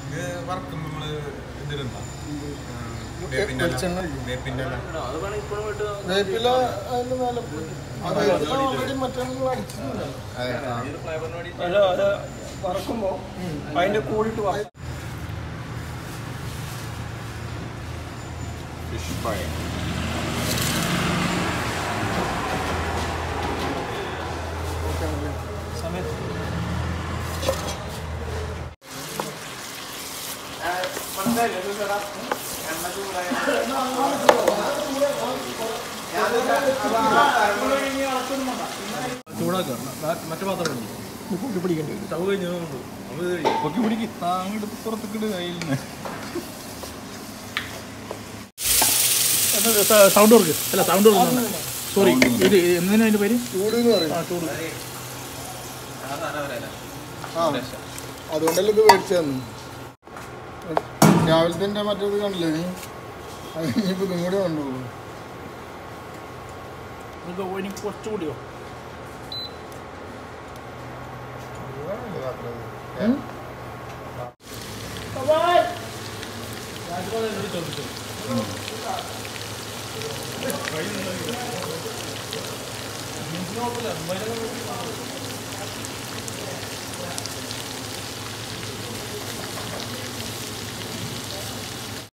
ഇത് വറക്കുമ്പോൾ നമ്മള് ഇതിലുണ്ടോ വെളിച്ചെണ്ണ ഒഴിക്കും. വേപ്പിൻ്റെ ഇല. അത് വേണമെങ്കിൽ ഇപ്പോഴും വിട്ട് വേപ്പില അതിന് മേലെ ഓൾറെഡി മറ്റേ അടിച്ചിട്ടുണ്ടല്ലോ അതെ ആ. ഫ്ലേവറിന് വേണ്ടി അല്ല അത് വറക്കുമ്പോൾ അതിൻ്റെ കൂടിയിട്ട് വറക്കും ഫിഷ് ഫ്രൈ സമയത്ത് ചൂടാക്കുക മറ്റു പാത്രം കൂട്ടി പിടിക്കേണ്ടി വരും സ്റ്റവ് കഴിഞ്ഞു പൊക്കി പിടിക്ക് അങ്ങോട്ട് പുറത്തേക്കിട്ട് കയ്യിൽ നിന്ന് സൗണ്ട് കൊടുക്ക് അല്ല സൗണ്ട് കൊടുക്കുന്നുണ്ട് സോറി ഇത് എന്തിനാ അതിൻ്റെ പേര് ചൂട് എന്ന് പറയും ആ ചൂട് ആ അതുകൊണ്ടല്ലേ ഇത് മേടിച്ചു തന്നു രാവിലത്തെ മറ്റേത് കണ്ടില്ലേ നീ അത് ഇനിയിപ്പോൾ ഇതും കൂടെ കൊണ്ടുപോകും നമുക്ക് ഇനി കുറച്ചുകൂടിയോ ഉം?